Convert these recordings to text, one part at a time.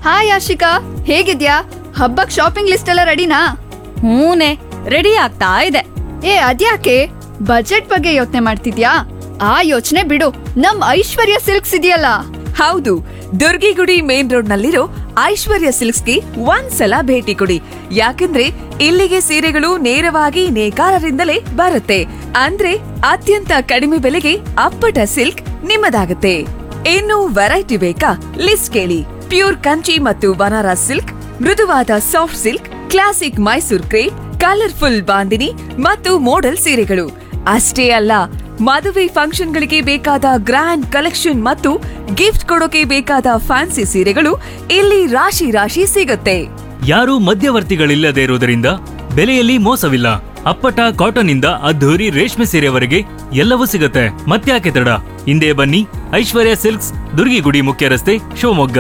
hi Ashika ಹೇಗಿದ್ಯಾ ಹಬ್ಬಕ್ shopping list ಎಲ್ಲ ರೆಡಿನಾ ಹೂನೆ ರೆಡಿ ಆಗ್ತಾ ಇದೆ ಏ ಅದ್ಯಾಕೆ ಬಜೆಟ್ ಬಗ್ಗೆ ಯೋಚನೆ ಮಾಡ್ತಿದ್ಯಾ ಆ ಯೋಚನೆ ಬಿಡು ನಮ್ ಐಶ್ವರ್ಯ ಸಿಲ್ಕ್ಸ್ ಇದೆಯಲ್ಲ ಹೌದು ದುರ್ಗಿಗುಡಿ ಮೇನ್ ರೋಡ್ ನಲ್ಲಿರೋ ಐಶ್ವರ್ಯ ಸಿಲ್ಕ್ಸ್ಗೆ ಒಂದ್ಸಲ ಭೇಟಿ ಕೊಡಿ ಯಾಕಂದ್ರೆ ಇಲ್ಲಿಗೆ ಸೀರೆಗಳು ನೇರವಾಗಿ ನೇಕಾರರಿಂದಲೇ ಬರುತ್ತೆ ಅಂದ್ರೆ ಅತ್ಯಂತ ಕಡಿಮೆ ಬೆಲೆಗೆ ಅಪ್ಪಟ ಸಿಲ್ಕ್ ನಿಮ್ಮದಾಗುತ್ತೆ ಇನ್ನು ವೆರೈಟಿ ಬೇಕಾ ಲಿಸ್ಟ್ ಕೇಳಿ ಪ್ಯೂರ್ ಕಂಚಿ ಮತ್ತು ಬನಾರಸ್ ಸಿಲ್ಕ್ ಮೃದುವಾದ soft silk classic Mysore crepe colourful bandhani ಮತ್ತು ಮೋಡಲ್ ಸೀರೆಗಳು ಅಷ್ಟೇ ಅಲ್ಲ ಮದುವೆ ಫಂಕ್ಷನ್ಗಳಿಗೆ ಬೇಕಾದ ಗ್ರ್ಯಾಂಡ್ ಕಲೆಕ್ಷನ್ ಮತ್ತು ಗಿಫ್ಟ್ ಕೊಡೋಕೆ ಬೇಕಾದ ಫ್ಯಾನ್ಸಿ ಸೀರೆಗಳು ಇಲ್ಲಿ ರಾಶಿ ರಾಶಿ ಸಿಗುತ್ತೆ ಯಾರೂ ಮಧ್ಯವರ್ತಿಗಳಿಲ್ಲದೆ ಇರುವುದರಿಂದ ಬೆಲೆಯಲ್ಲಿ ಮೋಸವಿಲ್ಲ ಅಪ್ಪಟ ಕಾಟನ್ ಇಂದ ಅದ್ಧೂರಿ ರೇಷ್ಮೆ ಸೀರೆವರೆಗೆ ಎಲ್ಲವೂ ಸಿಗುತ್ತೆ ಮತ್ತ್ಯಾಕೆ ತಡ ಹಿಂದೆ ಬನ್ನಿ ಐಶ್ವರ್ಯ ಸಿಲ್ಕ್ಸ್ ದುರ್ಗಿಗುಡಿ ಮುಖ್ಯ ರಸ್ತೆ ಶಿವಮೊಗ್ಗ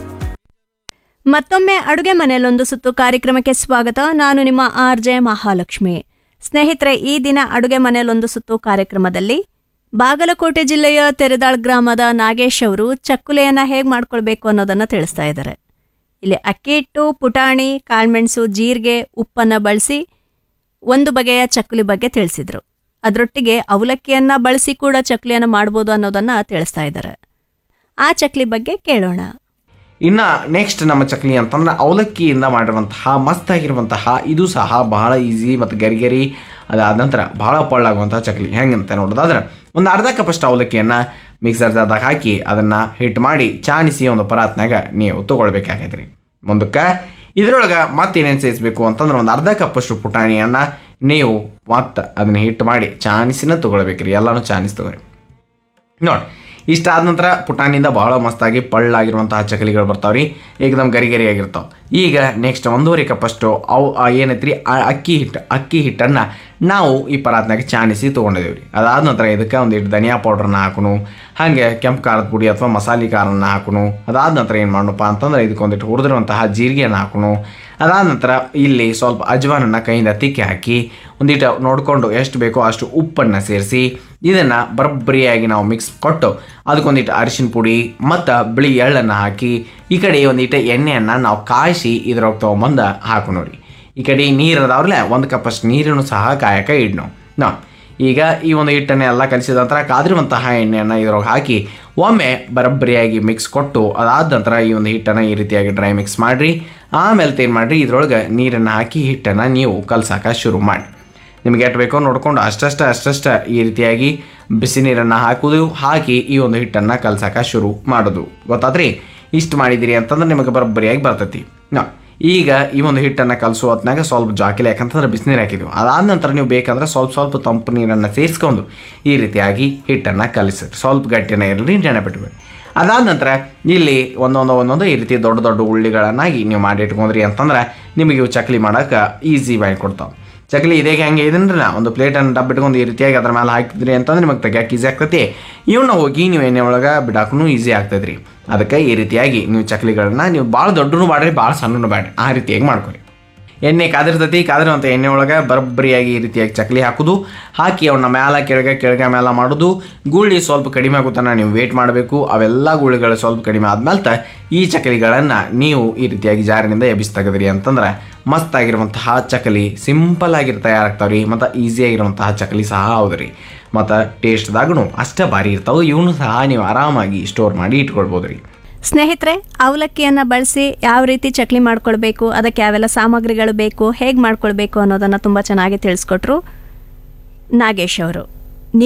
ಮತ್ತೊಮ್ಮೆ ಅಡುಗೆ ಮನೆಯಲ್ಲೊಂದು ಸುತ್ತು ಕಾರ್ಯಕ್ರಮಕ್ಕೆ ಸ್ವಾಗತ ನಾನು ನಿಮ್ಮ ಆರ್ ಜೆ ಮಹಾಲಕ್ಷ್ಮಿ ಸ್ನೇಹಿತರೆ ಈ ದಿನ ಅಡುಗೆ ಮನೆಯಲ್ಲೊಂದು ಸುತ್ತು ಕಾರ್ಯಕ್ರಮದಲ್ಲಿ ಬಾಗಲಕೋಟೆ ಜಿಲ್ಲೆಯ ತೆರೆದಾಳ್ ಗ್ರಾಮದ ನಾಗೇಶ್ ಅವರು ಚಕ್ಕುಲೆಯನ್ನ ಹೇಗೆ ಮಾಡ್ಕೊಳ್ಬೇಕು ಅನ್ನೋದನ್ನ ತಿಳಿಸ್ತಾ ಇದ್ದಾರೆ ಇಲ್ಲಿ ಅಕ್ಕಿ ಹಿಟ್ಟು ಪುಟಾಣಿ ಕಾಳ್ಮೆಣಸು ಜೀರಿಗೆ ಉಪ್ಪನ್ನ ಬಳಸಿ ಒಂದು ಬಗೆಯ ಚಕ್ಕುಲಿ ಬಗ್ಗೆ ತಿಳಿಸಿದ್ರು ಅದರೊಟ್ಟಿಗೆ ಅವಲಕ್ಕಿಯನ್ನ ಬಳಸಿ ಕೂಡ ಚಕ್ಕುಲಿಯನ್ನ ಮಾಡ್ಬೋದು ಅನ್ನೋದನ್ನ ತಿಳಿಸ್ತಾ ಇದ್ದಾರೆ ಆ ಚಕ್ಲಿ ಬಗ್ಗೆ ಕೇಳೋಣ ಇನ್ನು ನೆಕ್ಸ್ಟ್ ನಮ್ಮ ಚಕ್ಲಿ ಅಂತಂದ್ರೆ ಅವಲಕ್ಕಿಯಿಂದ ಮಾಡಿರುವಂತಹ ಮಸ್ತಾಗಿರುವಂತಹ ಇದು ಸಹ ಬಹಳ ಈಸಿ ಮತ್ತು ಗರಿ ಗರಿ ಅದಾದ ನಂತರ ಬಹಳ ಪಳ್ಳಾಗುವಂತಹ ಚಕ್ಲಿ ಹೆಂಗಂತ ನೋಡೋದಾದ್ರೆ ಒಂದು ಅರ್ಧ ಕಪ್ಪಷ್ಟು ಅವಲಕ್ಕಿಯನ್ನು ಮಿಕ್ಸರ್ ಜಾರ್ದಾಗ ಹಾಕಿ ಅದನ್ನು ಹಿಟ್ಟು ಮಾಡಿ ಚಾಣಿಸಿ ಒಂದು ಪರಾತ್ನಾಗ ನೀವು ತೊಗೊಳ್ಬೇಕಾಗೈತ್ರಿ ಮುಂದಕ್ಕೆ ಇದ್ರೊಳಗೆ ಮತ್ತೇನೇನು ಸೇರಿಸ್ಬೇಕು ಅಂತಂದ್ರೆ ಒಂದು ಅರ್ಧ ಕಪ್ಪಷ್ಟು ಪುಟಾಣಿಯನ್ನು ನೀವು ಮತ್ತೆ ಅದನ್ನ ಹಿಟ್ಟು ಮಾಡಿ ಚಾಣಿಸಿನ ತೊಗೊಳ್ಬೇಕ್ರಿ ಎಲ್ಲನೂ ಚಾಣಿಸಿ ತೊಗೊಳ್ರಿ ನೋಡಿ ಇಷ್ಟ ಆದ ನಂತರ ಪುಟಾಣಿಯಿಂದ ಬಹಳ ಮಸ್ತಾಗಿ ಪಳ್ಳಾಗಿರುವಂತಹ ಚಕಲಿಗಳು ಬರ್ತಾವ್ರಿ ಏಕದಮ್ ಗರಿ ಗರಿ ಆಗಿರ್ತಾವೆ ಈಗ ನೆಕ್ಸ್ಟ್ ಒಂದೂವರೆ ಕಪ್ಪಷ್ಟು ಅವು ಆ ಏನೈತ್ರಿ ಆ ಅಕ್ಕಿ ಹಿಟ್ಟು ಅಕ್ಕಿ ಹಿಟ್ಟನ್ನು ನಾವು ಈ ಪರಾತ್ನಾಗ ಚಾಣಿಸಿ ತೊಗೊಂಡಿದ್ದೀವಿ ರೀ ಅದಾದ ನಂತರ ಇದಕ್ಕೆ ಒಂದಿಟ್ಟು ಧನಿಯಾ ಪೌಡ್ರನ್ನ ಹಾಕೋನು ಹಾಗೆ ಕೆಂಪು ಖಾರದ ಪುಡಿ ಅಥವಾ ಮಸಾಲೆ ಖಾರನ್ನ ಹಾಕೋನು ಅದಾದ ನಂತರ ಏನು ಮಾಡೋಣಪ್ಪ ಅಂತಂದ್ರೆ ಇದಕ್ಕೆ ಒಂದಿಟ್ಟು ಹುರಿದಿರುವಂತಹ ಜೀರಿಗೆಯನ್ನು ಹಾಕೋನು ಅದಾದ ನಂತರ ಇಲ್ಲಿ ಸ್ವಲ್ಪ ಅಜ್ವಾನನ್ನು ಕೈಯಿಂದ ತಿಕ್ಕಿ ಹಾಕಿ ಒಂದಿಟ್ಟು ನೋಡಿಕೊಂಡು ಎಷ್ಟು ಬೇಕೋ ಅಷ್ಟು ಉಪ್ಪನ್ನು ಸೇರಿಸಿ ಇದನ್ನು ಬರಬ್ಬರಿಯಾಗಿ ನಾವು ಮಿಕ್ಸ್ ಕೊಟ್ಟು ಅದಕ್ಕೊಂದಿಟ್ಟು ಅರಿಶಿನ ಪುಡಿ ಮತ್ತು ಬಿಳಿ ಎಳ್ಳನ್ನು ಹಾಕಿ ಈ ಕಡೆ ಒಂದಿಟ್ಟು ಎಣ್ಣೆಯನ್ನು ನಾವು ಕಾಯಿಸಿ ಇದ್ರೊಳಗೆ ತೊಗೊಂಬಂದು ಹಾಕು ನೋಡಿ ಈ ಕಡೆ ನೀರು ಅದಾವ್ರಲ್ಲ ಒಂದು ಕಪ್ಪಷ್ಟು ನೀರನ್ನು ಸಹ ಕಾಯಕ್ಕೆ ಇಡ್ ನಾವು ನಾವು ಈಗ ಈ ಒಂದು ಹಿಟ್ಟನ್ನೇ ಎಲ್ಲ ಕಲಿಸಿದ ನಂತರ ಕಾದಿರುವಂತಹ ಎಣ್ಣೆಯನ್ನು ಇದ್ರೊಳಗೆ ಹಾಕಿ ಒಮ್ಮೆ ಬರಬ್ಬರಿಯಾಗಿ ಮಿಕ್ಸ್ ಕೊಟ್ಟು ಅದಾದ ನಂತರ ಈ ಒಂದು ಹಿಟ್ಟನ್ನು ಈ ರೀತಿಯಾಗಿ ಡ್ರೈ ಮಿಕ್ಸ್ ಮಾಡಿರಿ ಆಮೇಲೆ ಏನು ಮಾಡಿರಿ ಇದ್ರೊಳಗೆ ನೀರನ್ನು ಹಾಕಿ ಹಿಟ್ಟನ್ನು ನೀವು ಕಲ್ಸಕ್ಕೆ ಶುರು ಮಾಡಿ ನಿಮಗೆ ಎಷ್ಟು ಬೇಕೋ ನೋಡ್ಕೊಂಡು ಅಷ್ಟಷ್ಟ ಅಷ್ಟಷ್ಟ ಈ ರೀತಿಯಾಗಿ ಬಿಸಿ ನೀರನ್ನು ಹಾಕೋದು ಹಾಕಿ ಈ ಒಂದು ಹಿಟ್ಟನ್ನು ಕಲ್ಸಕ್ಕೆ ಶುರು ಮಾಡೋದು ಗೊತ್ತಾದ್ರಿ ಇಷ್ಟು ಮಾಡಿದಿರಿ ಅಂತಂದ್ರೆ ನಿಮಗೆ ಬರೋಬ್ಬರಿಯಾಗಿ ಬರ್ತೈತಿ ನಾ ಈಗ ಈ ಒಂದು ಹಿಟ್ಟನ್ನು ಕಲಸೋ ಹೊತ್ನಾಗ ಸ್ವಲ್ಪ ಜಾಕಿಲೆ ಯಾಕಂತಂದ್ರೆ ಬಿಸಿನೀರು ಹಾಕಿದ್ವಿ ಅದಾದ ನಂತರ ನೀವು ಬೇಕಂದ್ರೆ ಸ್ವಲ್ಪ ಸ್ವಲ್ಪ ತಂಪು ನೀರನ್ನು ಸೇರಿಸ್ಕೊಂಡು ಈ ರೀತಿಯಾಗಿ ಹಿಟ್ಟನ್ನು ಕಲಿಸಿರಿ ಸ್ವಲ್ಪ ಗಟ್ಟಿನ ಇರಲಿ ನೆನಪಿಟ್ಬೇಡಿ ಅದಾದ ನಂತರ ಇಲ್ಲಿ ಒಂದೊಂದು ಒಂದೊಂದು ಈ ರೀತಿ ದೊಡ್ಡ ದೊಡ್ಡ ಉಳ್ಳಿಗಳನ್ನಾಗಿ ನೀವು ಮಾಡಿ ಇಟ್ಕೊಂಡ್ರಿ ಅಂತಂದ್ರೆ ನಿಮಗೆ ಇವು ಚಕ್ಲಿ ಮಾಡೋಕೆ ಈಸಿ ಮಾಡಿ ಕೊಡ್ತಾವೆ ಚಕ್ಲಿ ಇದೇ ಹೆಂಗೆ ಇದನ್ರಲ್ಲ ಒಂದು ಪ್ಲೇಟನ್ನು ಡಬ್ಬ ಇಟ್ಕೊಂಡು ಈ ರೀತಿಯಾಗಿ ಅದ್ರ ಮೇಲೆ ಹಾಕಿದ್ರಿ ಅಂತಂದ್ರೆ ನಿಮಗೆ ತೆಗಿಯಕ್ಕೆ ಈಸಿ ಆಗ್ತೈತಿ ಇವನ್ನ ಹೋಗಿ ನೀವು ಎಣ್ಣೆ ಒಳಗೆ ಬಿಡಾಕೂ ಈಸಿ ಆಗ್ತೈತ್ರಿ ಅದಕ್ಕೆ ಈ ರೀತಿಯಾಗಿ ನೀವು ಚಕ್ಲಿಗಳನ್ನ ನೀವು ಭಾಳ ದೊಡ್ಡನು ಮಾಡ್ರಿ ಭಾಳ ಸಣ್ಣನು ಬ್ಯಾಡ್ರಿ ಆ ರೀತಿಯಾಗಿ ಮಾಡ್ಕೊರಿ ಎಣ್ಣೆ ಕಾದಿರ್ತೈತಿ ಕಾದಿರುವಂಥ ಎಣ್ಣೆ ಒಳಗೆ ಬರಬ್ಬರಿಯಾಗಿ ಈ ರೀತಿಯಾಗಿ ಚಕ್ಲಿ ಹಾಕೋದು ಹಾಕಿ ಅವನ್ನ ಮ್ಯಾಲ ಕೆಳಗೆ ಕೆಳಗೆ ಮ್ಯಾಲ ಮಾಡೋದು ಗುಳ್ಳಿ ಸ್ವಲ್ಪ ಕಡಿಮೆ ಆಗುತ್ತಾನ ನೀವು ವೇಟ್ ಮಾಡಬೇಕು ಅವೆಲ್ಲ ಗುಳಿಗಳು ಸ್ವಲ್ಪ ಕಡಿಮೆ ಆದ್ಮೇಲೆ ಈ ಚಕಲಿಗಳನ್ನು ನೀವು ಈ ರೀತಿಯಾಗಿ ಜಾರಿನಿಂದ ಎಬ್ಬಿಸಿ ತೆಗೆದ್ರಿ ಅಂತಂದ್ರೆ ಮಸ್ತ್ ಆಗಿರುವಂತಹ ಚಕಲಿ ಸಿಂಪಲ್ ಆಗಿ ತಯಾರಾಗ್ತಾವ್ರಿ ಮತ್ತು ಈಸಿಯಾಗಿರುವಂತಹ ಚಕಲಿ ಸಹ ಹೌದ್ರಿ ಮತ್ತು ಟೇಸ್ಟ್ದಾಗೂ ಅಷ್ಟೇ ಭಾರಿ ಇರ್ತಾವೆ ಇವನು ಸಹ ನೀವು ಆರಾಮಾಗಿ ಸ್ಟೋರ್ ಮಾಡಿ ಇಟ್ಕೊಳ್ಬೋದು ರೀ ಸ್ನೇಹಿತರೆ ಅವಲಕ್ಕಿಯನ್ನ ಬಳಸಿ ಯಾವ ರೀತಿ ಚಕ್ಲಿ ಮಾಡ್ಕೊಳ್ಬೇಕು ಅದಕ್ಕೆ ಯಾವೆಲ್ಲ ಸಾಮಗ್ರಿಗಳು ಬೇಕು ಹೇಗೆ ಮಾಡ್ಕೊಳ್ಬೇಕು ಅನ್ನೋದನ್ನ ತುಂಬ ಚೆನ್ನಾಗಿ ತಿಳಿಸ್ಕೊಟ್ರು ನಾಗೇಶ್ ಅವರು